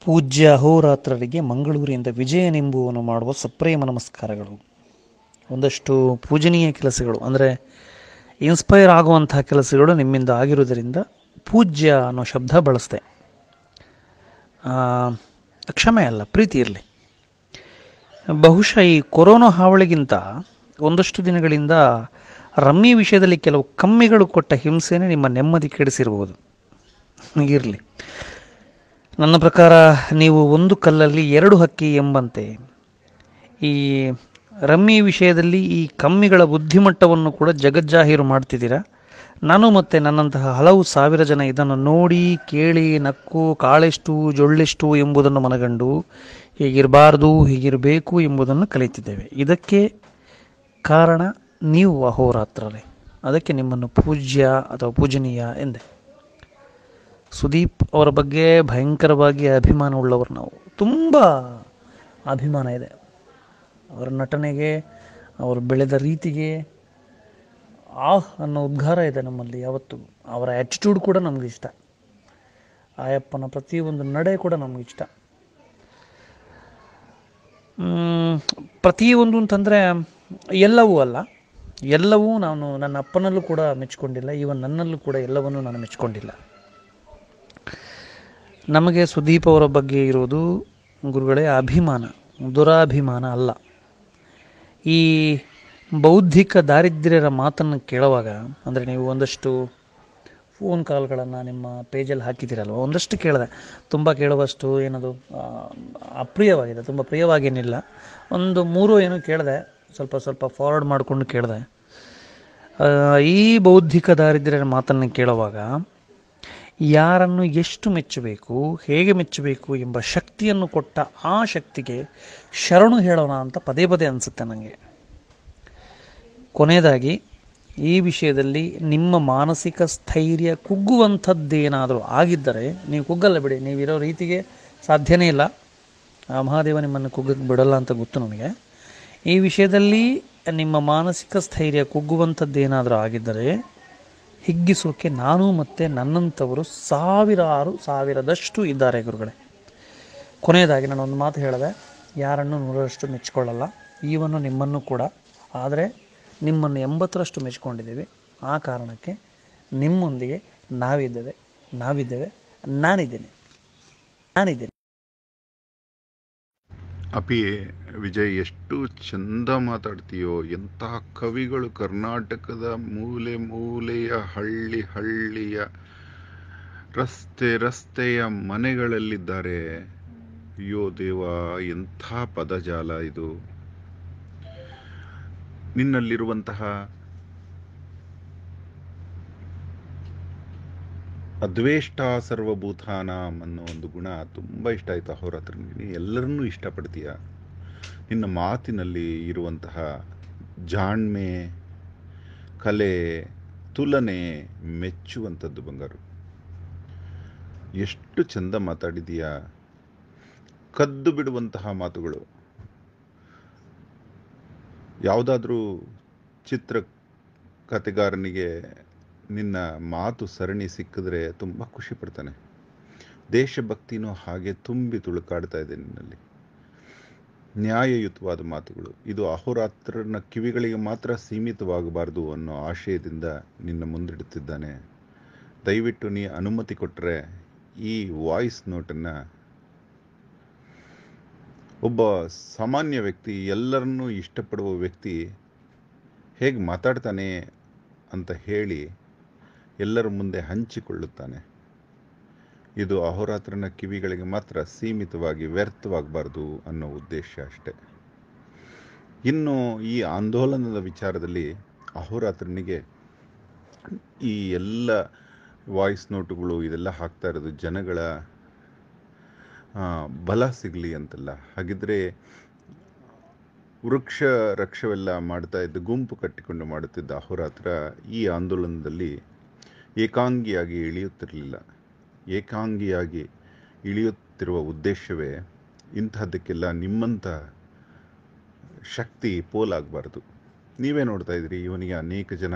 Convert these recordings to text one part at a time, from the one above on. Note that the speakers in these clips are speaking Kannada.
ಪೂಜ್ಯ ಅಹೋರಾತ್ರರಿಗೆ ಮಂಗಳೂರಿನಿಂದ ವಿಜಯನೆಂಬುವನು ಮಾಡುವ ಸಪ್ರೇಮ ನಮಸ್ಕಾರಗಳು ಒಂದಷ್ಟು ಪೂಜನೀಯ ಕೆಲಸಗಳು ಅಂದರೆ ಇನ್ಸ್ಪೈರ್ ಆಗುವಂತಹ ಕೆಲಸಗಳು ನಿಮ್ಮಿಂದ ಆಗಿರುವುದರಿಂದ ಪೂಜ್ಯ ಅನ್ನೋ ಶಬ್ದ ಬಳಸ್ದೆ ಆ, ಕ್ಷಮೆ ಅಲ್ಲ ಪ್ರೀತಿ ಇರಲಿ ಬಹುಶಃ ಈ ಕೊರೋನಾ ಹಾವಳಿಗಿಂತ ಒಂದಷ್ಟು ದಿನಗಳಿಂದ ರಮ್ಮಿ ವಿಷಯದಲ್ಲಿ ಕೆಲವು ಕಮ್ಮಿಗಳು ಕೊಟ್ಟ ಹಿಂಸೆನೇ ನಿಮ್ಮ ನೆಮ್ಮದಿ ಕೆಡಿಸಿರ್ಬೋದು ಇರಲಿ ನನ್ನ ಪ್ರಕಾರ ನೀವು ಒಂದು ಕಲ್ಲಲ್ಲಿ ಎರಡು ಹಕ್ಕಿ ಎಂಬಂತೆ ಈ ರಮ್ಮಿ ವಿಷಯದಲ್ಲಿ ಈ ಕಮ್ಮಿಗಳ ಬುದ್ಧಿಮಟ್ಟವನ್ನು ಕೂಡ ಜಗಜ್ಜಾಹೀರು ಮಾಡ್ತಿದ್ದೀರಾ ನಾನು ಮತ್ತು ನನ್ನಂತಹ ಹಲವು ಸಾವಿರ ಜನ ಇದನ್ನು ನೋಡಿ ಕೇಳಿ ನಕ್ಕು ಕಾಳೆಷ್ಟು ಜೊಳ್ಳೆಷ್ಟು ಎಂಬುದನ್ನು ಮನಗಂಡು ಹೀಗಿರಬಾರ್ದು ಹೀಗಿರಬೇಕು ಎಂಬುದನ್ನು ಕಲಿತಿದ್ದೇವೆ ಇದಕ್ಕೆ ಕಾರಣ ನೀವು ಅಹೋರಾತ್ರರೇ ಅದಕ್ಕೆ ನಿಮ್ಮನ್ನು ಪೂಜ್ಯ ಅಥವಾ ಪೂಜನೀಯ ಎಂದೆ ಸುದೀಪ್ ಅವರ ಬಗ್ಗೆ ಭಯಂಕರವಾಗಿ ಅಭಿಮಾನ ಉಳ್ಳವರು ನಾವು ತುಂಬ ಅಭಿಮಾನ ಇದೆ ಅವರ ನಟನೆಗೆ ಅವರು ಬೆಳೆದ ರೀತಿಗೆ ಆಹ್ ಅನ್ನೋ ಉದ್ಗಾರ ಇದೆ ನಮ್ಮಲ್ಲಿ ಯಾವತ್ತು ಅವರ ಆ್ಯಟಿಟ್ಯೂಡ್ ಕೂಡ ನಮ್ಗೆ ಇಷ್ಟ ಆಯಪ್ಪನ ಪ್ರತಿಯೊಂದು ನಡೆ ಕೂಡ ನಮ್ಗೆ ಇಷ್ಟ ಮ್, ಪ್ರತಿಯೊಂದು ಅಂತಂದರೆ ಎಲ್ಲವೂ ಅಲ್ಲ ಎಲ್ಲವೂ ನಾನು ನನ್ನ ಅಪ್ಪನಲ್ಲೂ ಕೂಡ ಮೆಚ್ಕೊಂಡಿಲ್ಲ ಈವನ್ ನನ್ನಲ್ಲೂ ಕೂಡ ಎಲ್ಲವನ್ನೂ ನಾನು ಮೆಚ್ಕೊಂಡಿಲ್ಲ ನಮಗೆ ಸುದೀಪ್ ಅವರ ಬಗ್ಗೆ ಇರೋದು ಗುರುಗಳೇ ಅಭಿಮಾನ ದುರಾಭಿಮಾನ ಅಲ್ಲ ಈ ಬೌದ್ಧಿಕ ದಾರಿದ್ರ್ಯರ ಮಾತನ್ನು ಕೇಳುವಾಗ ಅಂದರೆ ನೀವು ಒಂದಷ್ಟು ಫೋನ್ ಕಾಲ್ಗಳನ್ನು ನಿಮ್ಮ ಪೇಜಲ್ಲಿ ಹಾಕಿದ್ದೀರಲ್ವ ಒಂದಷ್ಟು ಕೇಳಿದೆ ತುಂಬ ಕೇಳುವಷ್ಟು ಏನದು ಆ, ಅಪ್ರಿಯವಾಗಿದೆ ತುಂಬ ಪ್ರಿಯವಾಗೇನಿಲ್ಲ ಒಂದು ಮೂರು ಏನೋ ಕೇಳಿದೆ ಸ್ವಲ್ಪ ಸ್ವಲ್ಪ ಫಾರ್ವರ್ಡ್ ಮಾಡಿಕೊಂಡು ಕೇಳಿದೆ ಆ, ಈ ಬೌದ್ಧಿಕ ದಾರಿದ್ರ್ಯರ ಮಾತನ್ನು ಕೇಳುವಾಗ ಯಾರನ್ನು ಎಷ್ಟು ಮೆಚ್ಚಬೇಕು ಹೇಗೆ ಮೆಚ್ಚಬೇಕು ಎಂಬ ಶಕ್ತಿಯನ್ನು ಕೊಟ್ಟ ಆ ಶಕ್ತಿಗೆ ಶರಣು ಹೇಳೋಣ ಅಂತ ಪದೇ ಪದೇ ಅನಿಸುತ್ತೆ ನನಗೆ ಕೊನೆಯದಾಗಿ ಈ ವಿಷಯದಲ್ಲಿ ನಿಮ್ಮ ಮಾನಸಿಕ ಸ್ಥೈರ್ಯ ಕುಗ್ಗುವಂಥದ್ದೇನಾದರೂ ಆಗಿದ್ದರೆ ನೀವು ಕುಗ್ಗಲ್ಲ ಬಿಡಿ ನೀವಿರೋ ರೀತಿಗೆ ಸಾಧ್ಯನೇ ಇಲ್ಲ ಆ ಮಹಾದೇವ ನಿಮ್ಮನ್ನು ಕುಗ್ಗಕ್ಕೆ ಬಿಡಲ್ಲ ಅಂತ ಗೊತ್ತು ನನಗೆ ಈ ವಿಷಯದಲ್ಲಿ ನಿಮ್ಮ ಮಾನಸಿಕ ಸ್ಥೈರ್ಯ ಕುಗ್ಗುವಂಥದ್ದೇನಾದರೂ ಆಗಿದ್ದರೆ ಹಿಗ್ಗಿಸೋಕೆ ನಾನು ಮತ್ತು ನನ್ನಂಥವರು ಸಾವಿರಾರು ಸಾವಿರದಷ್ಟು ಇದ್ದಾರೆ ಗುರುಗಳೇ ಕೊನೆಯದಾಗಿ ನಾನು ಒಂದು ಮಾತು ಹೇಳಿದೆ ಯಾರನ್ನು ನೂರರಷ್ಟು ಮೆಚ್ಕೊಳ್ಳಲ್ಲ ಈವನ್ನು ನಿಮ್ಮನ್ನು ಕೂಡ ಆದರೆ ನಿಮ್ಮನ್ನು ಎಂಬತ್ತರಷ್ಟು ಮೆಚ್ಕೊಂಡಿದ್ದೀವಿ ಆ ಕಾರಣಕ್ಕೆ ನಿಮ್ಮೊಂದಿಗೆ ನಾವಿದ್ದೇವೆ ನಾವಿದ್ದೇವೆ ನಾನಿದ್ದೇನೆ ನಾನಿದ್ದೇನೆ ಅಪಿ ವಿಜಯ್ ಎಷ್ಟು ಚಂದ ಮಾತಾಡ್ತೀಯೋ ಎಂಥ ಕವಿಗಳು ಕರ್ನಾಟಕದ ಮೂಲೆ ಮೂಲೆಯ ಹಳ್ಳಿ ಹಳ್ಳಿಯ ರಸ್ತೆ ರಸ್ತೆಯ ಮನೆಗಳಲ್ಲಿದ್ದಾರೆ ಅಯ್ಯೋ ದೇವ ಎಂಥ ಪದಜಾಲ ಇದು ನಿನ್ನಲ್ಲಿರುವಂತಹ ಅದ್ವೇಷ್ಟ ಸರ್ವಭೂತಾನಾಂ ಅನ್ನೋ ಒಂದು ಗುಣ ತುಂಬ ಇಷ್ಟ ಆಯ್ತು ಅಹೋರಾತ್ರ ನೀನು ಎಲ್ಲರನ್ನೂ ಇಷ್ಟಪಡ್ತೀಯ ನಿನ್ನ ಮಾತಿನಲ್ಲಿ ಇರುವಂತಹ ಜಾಣ್ಮೆ ಕಲೆ ತುಲನೆ ಮೆಚ್ಚುವಂಥದ್ದು ಬಂಗಾರು ಎಷ್ಟು ಚಂದ ಮಾತಾಡಿದೀಯ ಕದ್ದು ಬಿಡುವಂತಹ ಮಾತುಗಳು ಯಾವುದಾದ್ರೂ ಚಿತ್ರ ಕತೆಗಾರನಿಗೆ ನಿನ್ನ ಮಾತು ಸರಣಿ ಸಿಕ್ಕಿದ್ರೆ ತುಂಬ ಖುಷಿ ಪಡ್ತಾನೆ ದೇಶಭಕ್ತಿನೂ ಹಾಗೆ ತುಂಬಿ ತುಳುಕಾಡ್ತಾ ಇದೆ ನಿನ್ನಲ್ಲಿ ನ್ಯಾಯಯುತವಾದ ಮಾತುಗಳು ಇದು ಅಹೋರಾತ್ರನ ಕಿವಿಗಳಿಗೆ ಮಾತ್ರ ಸೀಮಿತವಾಗಬಾರದು ಅನ್ನೋ ಆಶಯದಿಂದ ನಿನ್ನ ಮುಂದಿಡುತ್ತಿದ್ದಾನೆ ದಯವಿಟ್ಟು ನೀ ಅನುಮತಿ ಕೊಟ್ಟರೆ ಈ ವಾಯ್ಸ್ ನೋಟನ್ನು ಒಬ್ಬ ಸಾಮಾನ್ಯ ವ್ಯಕ್ತಿ ಎಲ್ಲರನ್ನೂ ಇಷ್ಟಪಡುವ ವ್ಯಕ್ತಿ ಹೇಗೆ ಮಾತಾಡ್ತಾನೆ ಅಂತ ಹೇಳಿ ಎಲ್ಲರ ಮುಂದೆ ಹಂಚಿಕೊಳ್ಳುತ್ತಾನೆ ಇದು ಅಹೋರಾತ್ರನ ಕಿವಿಗಳಿಗೆ ಮಾತ್ರ ಸೀಮಿತವಾಗಿ ವ್ಯರ್ಥವಾಗಬಾರ್ದು ಅನ್ನೋ ಉದ್ದೇಶ ಅಷ್ಟೆ ಇನ್ನು ಈ ಆಂದೋಲನದ ವಿಚಾರದಲ್ಲಿ ಅಹೋರಾತ್ರನಿಗೆ ಈ ಎಲ್ಲ ವಾಯ್ಸ್ ನೋಟುಗಳು ಇದೆಲ್ಲ ಹಾಕ್ತಾ ಇರೋದು ಜನಗಳ ಆ, ಬಲ ಸಿಗಲಿ ಅಂತಲ್ಲ ಹಾಗಿದ್ರೆ ವೃಕ್ಷ ರಕ್ಷವೆಲ್ಲ ಮಾಡ್ತಾ ಇದ್ದ ಗುಂಪು ಕಟ್ಟಿಕೊಂಡು ಮಾಡುತ್ತಿದ್ದ ಅಹೋರಾತ್ರ ಈ ಆಂದೋಲನದಲ್ಲಿ ಏಕಾಂಗಿಯಾಗಿ ಇಳಿಯುತ್ತಿರಲಿಲ್ಲ ಏಕಾಂಗಿಯಾಗಿ ಇಳಿಯುತ್ತಿರುವ ಉದ್ದೇಶವೇ ಇಂತಹದ್ದಕ್ಕೆಲ್ಲ ನಿಮ್ಮಂಥ ಶಕ್ತಿ ಪೋಲಾಗಬಾರ್ದು ನೀವೇ ನೋಡ್ತಾ ಇದ್ರಿ ಇವನಿಗೆ ಅನೇಕ ಜನ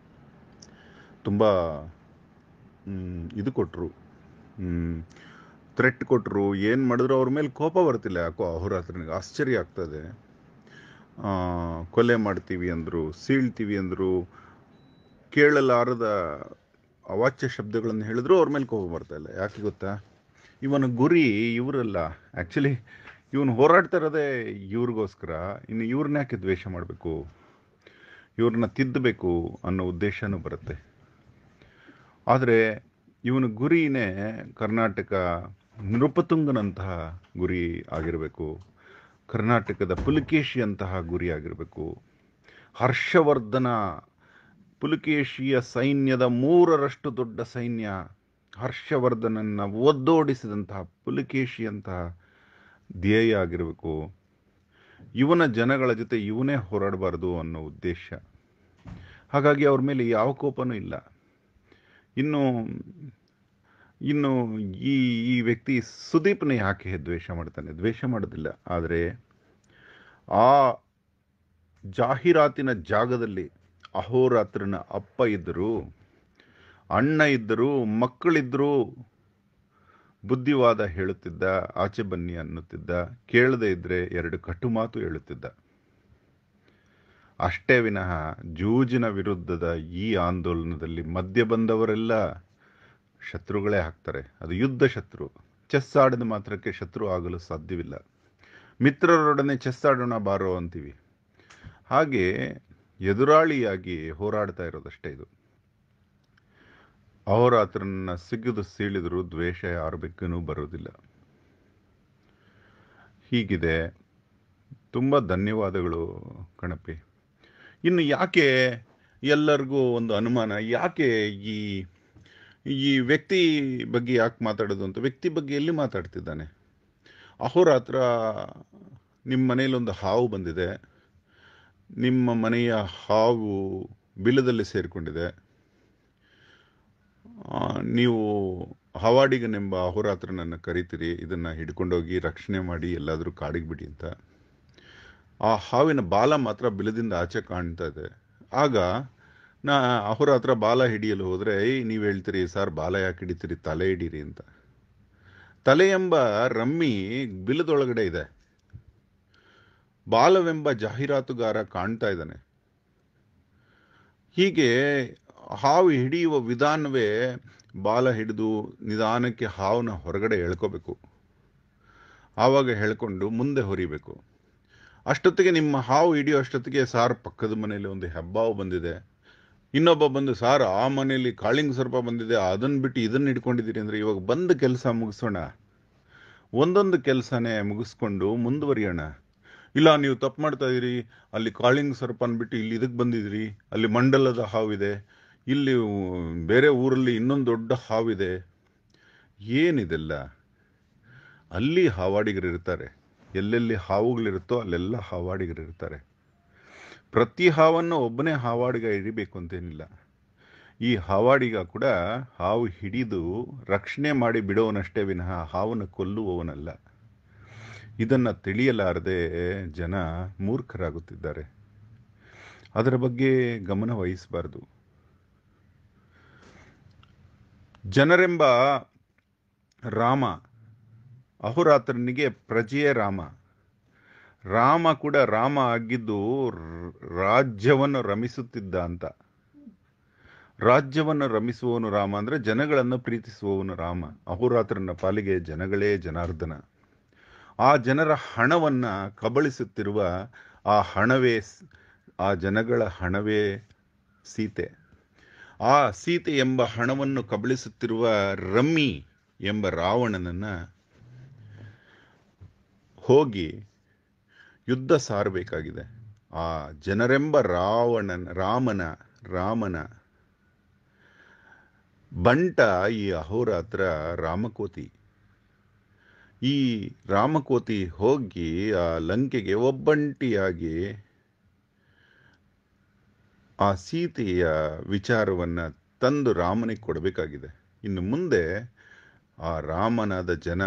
ತುಂಬ ಇದು ಕೊಟ್ಟರು ಥ್ರೆಟ್ ಕೊಟ್ಟರು ಏನು ಮಾಡಿದ್ರು ಅವ್ರ ಮೇಲೆ ಕೋಪ ಬರ್ತಿಲ್ಲ ಯಾಕೋ ಅಹೋರಾತ್ರನಿಗೆ ಆಶ್ಚರ್ಯ ಆಗ್ತದೆ ಆ, ಕೊಲೆ ಮಾಡ್ತೀವಿ ಅಂದರು ಸೀಳ್ತೀವಿ ಅಂದರು ಕೇಳಲಾರದ ಅವಾಚ್ಯ ಶಬ್ದಗಳನ್ನು ಹೇಳಿದ್ರು ಅವ್ರ ಮೇಲೆ ಕೋಪ ಬರ್ತಾ ಇಲ್ಲ ಯಾಕೆ ಗೊತ್ತಾ ಇವನ ಗುರಿ ಇವರಲ್ಲ ಆ್ಯಕ್ಚುಲಿ ಇವನು ಹೋರಾಡ್ತಾ ಇರೋದೇ ಇವ್ರಿಗೋಸ್ಕರ ಇನ್ನು ಇವ್ರನ್ನ ಯಾಕೆ ದ್ವೇಷ ಮಾಡಬೇಕು ಇವ್ರನ್ನ ತಿದ್ದಬೇಕು ಅನ್ನೋ ಉದ್ದೇಶನೂ ಬರುತ್ತೆ ಆದರೆ ಇವನ ಗುರಿನೇ ಕರ್ನಾಟಕ ನೃಪತುಂಗನಂತಹ ಗುರಿ ಆಗಿರಬೇಕು ಕರ್ನಾಟಕದ ಪುಲಕೇಶಿಯಂತಹ ಗುರಿ ಆಗಿರಬೇಕು ಹರ್ಷವರ್ಧನ ಪುಲಕೇಶಿಯ ಸೈನ್ಯದ ಮೂರರಷ್ಟು ದೊಡ್ಡ ಸೈನ್ಯ ಹರ್ಷವರ್ಧನನ್ನ ಒದ್ದೋಡಿಸಿದಂತಹ ಪುಲಕೇಶಿಯಂತಹ ಧ್ಯೇಯ ಆಗಿರಬೇಕು ಇವನ ಜನಗಳ ಜೊತೆ ಇವನೇ ಹೋರಾಡಬಾರ್ದು ಅನ್ನೋ ಉದ್ದೇಶ ಹಾಗಾಗಿ ಅವ್ರ ಮೇಲೆ ಯಾವ ಕೋಪನೂ ಇಲ್ಲ ಇನ್ನು ಇನ್ನು ಈ ಈ ವ್ಯಕ್ತಿ ಸುದೀಪ್ನ ಯಾಕೆ ದ್ವೇಷ ಮಾಡ್ತಾನೆ ದ್ವೇಷ ಮಾಡೋದಿಲ್ಲ ಆದರೆ ಆ ಜಾಹೀರಾತಿನ ಜಾಗದಲ್ಲಿ ಅಹೋರಾತ್ರನ ಅಪ್ಪ ಇದ್ದರು ಅಣ್ಣ ಇದ್ದರು ಮಕ್ಕಳಿದ್ದರು ಬುದ್ಧಿವಾದ ಹೇಳುತ್ತಿದ್ದ ಆಚೆ ಬನ್ನಿ ಅನ್ನುತ್ತಿದ್ದ ಕೇಳದೆ ಇದ್ರೆ ಎರಡು ಕಟು ಮಾತು ಹೇಳುತ್ತಿದ್ದ ಅಷ್ಟೇ ವಿನಃ ಜೂಜಿನ ವಿರುದ್ಧದ ಈ ಆಂದೋಲನದಲ್ಲಿ ಮಧ್ಯ ಬಂದವರೆಲ್ಲ ಶತ್ರುಗಳೇ ಆಗ್ತಾರೆ ಅದು ಯುದ್ಧ ಶತ್ರು ಚೆಸ್ ಆಡಿದ ಮಾತ್ರಕ್ಕೆ ಶತ್ರು ಆಗಲು ಸಾಧ್ಯವಿಲ್ಲ ಮಿತ್ರರೊಡನೆ ಚೆಸ್ ಆಡೋಣ ಬಾರೋ ಅಂತೀವಿ ಹಾಗೆ ಎದುರಾಳಿಯಾಗಿ ಹೋರಾಡ್ತಾ ಇರೋದಷ್ಟೇ ಇದು ಅಹೋರಾತ್ರನ ಸಿಗಿದು ಸೀಳಿದ್ರು ದ್ವೇಷ ಯಾರ ಬೆಕ್ಕೂ ಬರೋದಿಲ್ಲ ಹೀಗಿದೆ ತುಂಬ ಧನ್ಯವಾದಗಳು ಕಣಪಿ ಇನ್ನು ಯಾಕೆ ಎಲ್ಲರಿಗೂ ಒಂದು ಅನುಮಾನ ಯಾಕೆ ಈ ಈ ವ್ಯಕ್ತಿ ಬಗ್ಗೆ ಯಾಕೆ ಮಾತಾಡೋದು ಅಂತ ವ್ಯಕ್ತಿ ಬಗ್ಗೆ ಎಲ್ಲಿ ಮಾತಾಡ್ತಿದ್ದಾನೆ ಅಹೋರಾತ್ರ ನಿಮ್ಮ ಮನೇಲಿ ಒಂದು ಹಾವು ಬಂದಿದೆ ನಿಮ್ಮ ಮನೆಯ ಹಾವು ಬಿಲದಲ್ಲಿ ಸೇರಿಕೊಂಡಿದೆ ಆ, ನೀವು ಹವಾಡಿಗನೆಂಬ ಅಹೋರಾತ್ರನನ್ನು ಕರಿತೀರಿ ಇದನ್ನು ಹಿಡ್ಕೊಂಡೋಗಿ ರಕ್ಷಣೆ ಮಾಡಿ ಎಲ್ಲಾದರೂ ಕಾಡಿಗೆ ಬಿಡಿ ಅಂತ ಆ ಹಾವಿನ ಬಾಲ ಮಾತ್ರ ಬಿಲದಿಂದ ಆಚೆ ಕಾಣ್ತಾ ಇದೆ ಆಗ ನಾ ಅಹೋರಾತ್ರ ಬಾಲ ಹಿಡಿಯಲು ಹೋದರೆ ಏಯ್ ನೀವು ಹೇಳ್ತೀರಿ ಸರ್ ಬಾಲ ಯಾಕೆ ಹಿಡಿತೀರಿ ತಲೆ ಹಿಡೀರಿ ಅಂತ ತಲೆ ಎಂಬ ರಮ್ಮಿ ಬಿಲದೊಳಗಡೆ ಇದೆ ಬಾಲವೆಂಬ ಜಾಹೀರಾತುಗಾರ ಕಾಣ್ತಾ ಇದ್ದಾನೆ ಹೀಗೆ ಹಾವು ಹಿಡಿಯುವ ವಿಧಾನವೇ ಬಾಲ ಹಿಡಿದು ನಿಧಾನಕ್ಕೆ ಹಾವನ್ನ ಹೊರಗಡೆ ಎಳ್ಕೋಬೇಕು ಆವಾಗ ಎಳ್ಕೊಂಡು ಮುಂದೆ ಹೊರಿಬೇಕು ಅಷ್ಟೊತ್ತಿಗೆ ನಿಮ್ಮ ಹಾವು ಹಿಡಿಯೋ ಅಷ್ಟೊತ್ತಿಗೆ ಸಾರ್ ಪಕ್ಕದ ಮನೆಯಲ್ಲಿ ಒಂದು ಹೆಬ್ಬಾವು ಬಂದಿದೆ ಇನ್ನೊಬ್ಬ ಬಂದು ಸಾರ್ ಆ ಮನೆಯಲ್ಲಿ ಕಾಳಿಂಗ್ ಸರ್ಪ ಬಂದಿದೆ ಅದನ್ನು ಬಿಟ್ಟು ಇದನ್ನು ಹಿಡ್ಕೊಂಡಿದ್ದೀರಿ ಅಂದರೆ ಇವಾಗ ಬಂದ ಕೆಲಸ ಮುಗಿಸೋಣ ಒಂದೊಂದು ಕೆಲಸನೇ ಮುಗಿಸ್ಕೊಂಡು ಮುಂದುವರಿಯೋಣ ಇಲ್ಲ ನೀವು ತಪ್ಪು ಮಾಡ್ತಾ ಇದ್ದೀರಿ ಅಲ್ಲಿ ಕಾಳಿಂಗ್ ಸರ್ಪ ಅಂದ್ಬಿಟ್ಟು ಇಲ್ಲಿ ಇದಕ್ಕೆ ಬಂದಿದ್ದೀರಿ ಅಲ್ಲಿ ಮಂಡಲದ ಹಾವಿದೆ ಇಲ್ಲಿ ಬೇರೆ ಊರಲ್ಲಿ ಇನ್ನೊಂದು ದೊಡ್ಡ ಹಾವಿದೆ ಏನಿದೆಲ್ಲ ಅಲ್ಲಿ ಹಾವಾಡಿಗರು ಇರ್ತಾರೆ ಎಲ್ಲೆಲ್ಲಿ ಹಾವುಗಳಿರುತ್ತೋ ಅಲ್ಲೆಲ್ಲ ಹಾವಾಡಿಗರು ಇರ್ತಾರೆ ಪ್ರತಿ ಹಾವನ್ನು ಒಬ್ಬನೇ ಹಾವಾಡಿಗ ಹಿಡಿಬೇಕು ಅಂತೇನಿಲ್ಲ ಈ ಹಾವಾಡಿಗ ಕೂಡ ಹಾವು ಹಿಡಿದು ರಕ್ಷಣೆ ಮಾಡಿ ಬಿಡೋವನಷ್ಟೇ ವಿನಃ ಹಾವನ್ನು ಕೊಲ್ಲುವವನಲ್ಲ ಇದನ್ನ ತಿಳಿಯಲಾರದೆ ಜನ ಮೂರ್ಖರಾಗುತ್ತಿದ್ದಾರೆ ಅದರ ಬಗ್ಗೆ ಗಮನ ವಹಿಸಬಾರದು ಜನರೆಂಬ ರಾಮ ಅಹೋರಾತ್ರನಿಗೆ ಪ್ರಜೆಯೇ ರಾಮ ರಾಮ ಕೂಡ ರಾಮ ಆಗಿದ್ದು ರ- ರಾಜ್ಯವನ್ನು ರಮಿಸುತ್ತಿದ್ದ ಅಂತ ರಾಜ್ಯವನ್ನು ರಮಿಸುವವನು ರಾಮ ಅಂದ್ರೆ ಜನಗಳನ್ನು ಪ್ರೀತಿಸುವವನು ರಾಮ ಅಹೋರಾತ್ರನ ಪಾಲಿಗೆ ಜನಗಳೇ ಜನಾರ್ದನ ಆ ಜನರ ಹಣವನ್ನ ಕಬಳಿಸುತ್ತಿರುವ ಆ ಹಣವೇ ಸ್- ಆ ಜನಗಳ ಹಣವೇ ಸೀತೆ ಆ ಸೀತೆ ಎಂಬ ಹಣವನ್ನು ಕಬಳಿಸುತ್ತಿರುವ ರಮ್ಮಿ ಎಂಬ ರಾವಣನನ್ನ ಹೋಗಿ ಯುದ್ಧ ಸಾರಬೇಕಾಗಿದೆ ಆ ಜನರೆಂಬ ರಾವಣನ ರಾಮನ ರಾಮನ ಬಂಟ ಈ ಅಹೋರಾತ್ರ ರಾಮಕೋತಿ ಈ ರಾಮಕೋತಿ ಹೋಗಿ ಆ ಲಂಕೆಗೆ ಒಬ್ಬಂಟಿಯಾಗಿ ಆ ಸೀತೆಯ ವಿಚಾರವನ್ನ ತಂದು ರಾಮನಿಗೆ ಕೊಡಬೇಕಾಗಿದೆ ಇನ್ನು ಮುಂದೆ ಆ ರಾಮನಾದ ಜನ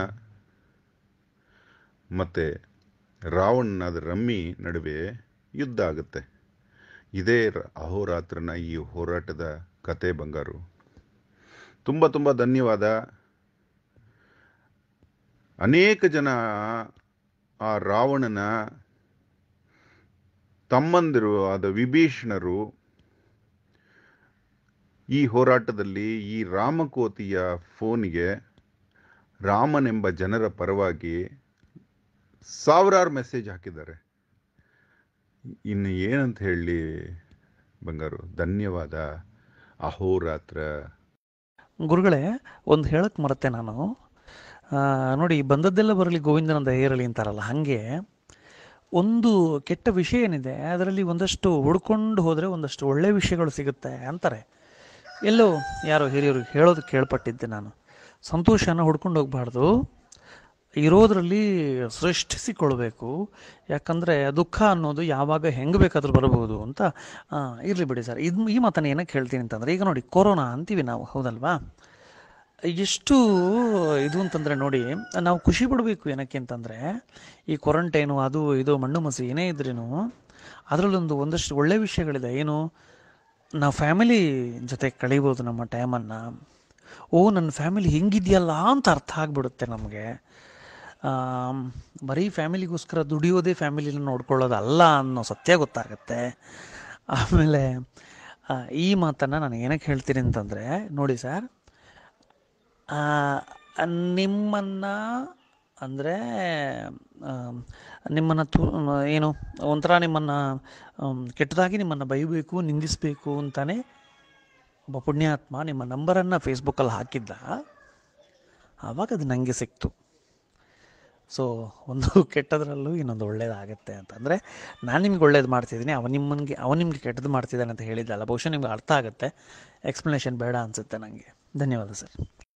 ಮತ್ತೆ ರಾವಣನಾದ ರಮ್ಮಿ ನಡುವೆ ಯುದ್ಧ ಆಗುತ್ತೆ ಇದೇ ರ- ಅಹೋರಾತ್ರನ ಈ ಹೋರಾಟದ ಕತೆ ಬಂಗಾರು ತುಂಬ ತುಂಬ ಧನ್ಯವಾದ ಅನೇಕ ಜನ ಆ ರಾವಣನ ತಮ್ಮಂದಿರು ಆದ ವಿಭೀಷಣರು ಈ ಹೋರಾಟದಲ್ಲಿ ಈ ರಾಮಕೋತಿಯ ಫೋನಿಗೆ ರಾಮನೆಂಬ ಜನರ ಪರವಾಗಿ ಸಾವಿರಾರು ಮೆಸೇಜ್ ಹಾಕಿದ್ದಾರೆ ಇನ್ನು ಏನಂತ ಹೇಳಿ ಬಂಗಾರು ಧನ್ಯವಾದ ಅಹೋರಾತ್ರ ಗುರುಗಳೇ ಒಂದು ಹೇಳಕ್ಕೆ ಮರತೆ ನಾನು ಆ, ನೋಡಿ ಬಂದದ್ದೆಲ್ಲ ಬರಲಿ ಗೋವಿಂದನಂದ ಏರಲಿ ಅಂತಾರಲ್ಲ ಹಾಗೆ ಒಂದು ಕೆಟ್ಟ ವಿಷಯ ಏನಿದೆ ಅದರಲ್ಲಿ ಒಂದಷ್ಟು ಹುಡ್ಕೊಂಡು ಹೋದರೆ ಒಂದಷ್ಟು ಒಳ್ಳೆ ವಿಷಯಗಳು ಸಿಗುತ್ತೆ ಅಂತಾರೆ ಎಲ್ಲೋ ಯಾರೋ ಹಿರಿಯರು ಹೇಳೋದು ಕೇಳ್ಪಟ್ಟಿದ್ದೆ ನಾನು ಸಂತೋಷನ ಹುಡ್ಕೊಂಡು ಹೋಗಬಾರ್ದು ಇರೋದ್ರಲ್ಲಿ ಸೃಷ್ಟಿಸಿಕೊಳ್ಬೇಕು ಯಾಕಂದರೆ ದುಃಖ ಅನ್ನೋದು ಯಾವಾಗ ಹೆಂಗೆ ಬೇಕಾದ್ರೂ ಬರಬಹುದು ಅಂತ ಇರಲಿ ಬಿಡಿ ಸರ್ ಇದು ಈ ಮಾತನ್ನು ಏನಕ್ಕೆ ಹೇಳ್ತೀನಿ ಅಂತಂದರೆ ಈಗ ನೋಡಿ ಕೊರೋನಾ ಅಂತೀವಿ ನಾವು ಹೌದಲ್ವಾ ಎಷ್ಟು ಇದು ಅಂತಂದರೆ ನೋಡಿ ನಾವು ಖುಷಿ ಪಡಬೇಕು ಏನಕ್ಕೆ ಅಂತಂದರೆ ಈ ಕ್ವಾರಂಟೈನು ಅದು ಇದು ಮಣ್ಣು ಮಸಿ ಏನೇ ಇದ್ರೂ ಅದರಲ್ಲೊಂದು ಒಂದಷ್ಟು ಒಳ್ಳೆ ವಿಷಯಗಳಿದೆ ಏನು ನಾವು ಫ್ಯಾಮಿಲಿ ಜೊತೆ ಕಳೀಬೋದು ನಮ್ಮ ಟೈಮನ್ನು ಓ ನನ್ನ ಫ್ಯಾಮಿಲಿ ಹಿಂಗಿದೆಯಲ್ಲ ಅಂತ ಅರ್ಥ ಆಗಿಬಿಡುತ್ತೆ ನಮಗೆ ಆಮ್, ಬರೀ ಫ್ಯಾಮಿಲಿಗೋಸ್ಕರ ದುಡಿಯೋದೇ ಫ್ಯಾಮಿಲಿನ ನೋಡ್ಕೊಳ್ಳೋದಲ್ಲ ಅನ್ನೋ ಸತ್ಯ ಗೊತ್ತಾಗುತ್ತೆ ಆಮೇಲೆ ಆ, ಈ ಮಾತನ್ನು ನಾನು ಏನಕ್ಕೆ ಹೇಳ್ತೀನಿ ಅಂತಂದರೆ ನೋಡಿ ಸರ್ ನಿಮ್ಮನ್ನು ಅಂದರೆ ನಿಮ್ಮನ್ನು ತು ಏನು ಒಂಥರ ನಿಮ್ಮನ್ನು ಕೆಟ್ಟದಾಗಿ ನಿಮ್ಮನ್ನು ಬೈಬೇಕು ನಿಂದಿಸಬೇಕು ಅಂತಾನೆ ಒಬ್ಬ ಪುಣ್ಯಾತ್ಮ ನಿಮ್ಮ ನಂಬರನ್ನು ಫೇಸ್ಬುಕ್ಕಲ್ಲಿ ಹಾಕಿದ್ದ ಆವಾಗ ಅದು ನನಗೆ ಸಿಕ್ತು ಸೊ ಒಂದು ಕೆಟ್ಟದ್ರಲ್ಲೂ ಇನ್ನೊಂದು ಒಳ್ಳೇದಾಗುತ್ತೆ ಅಂತ ಅಂದರೆ ನಾನು ನಿಮ್ಗೆ ಒಳ್ಳೇದು ಮಾಡ್ತಿದ್ದೀನಿ ಅವ ನಿಮ್ಮನಿಗೆ ಅವ ನಿಮಗೆ ಕೆಟ್ಟದ್ದು ಮಾಡ್ತಿದ್ದಾನೆ ಅಂತ ಹೇಳಿದ್ದಲ್ಲ ಬಹುಶಃ ನಿಮ್ಗೆ ಅರ್ಥ ಆಗುತ್ತೆ ಎಕ್ಸ್ಪ್ಲನೇಷನ್ ಬೇಡ ಅನಿಸುತ್ತೆ ನನಗೆ ಧನ್ಯವಾದ ಸರ್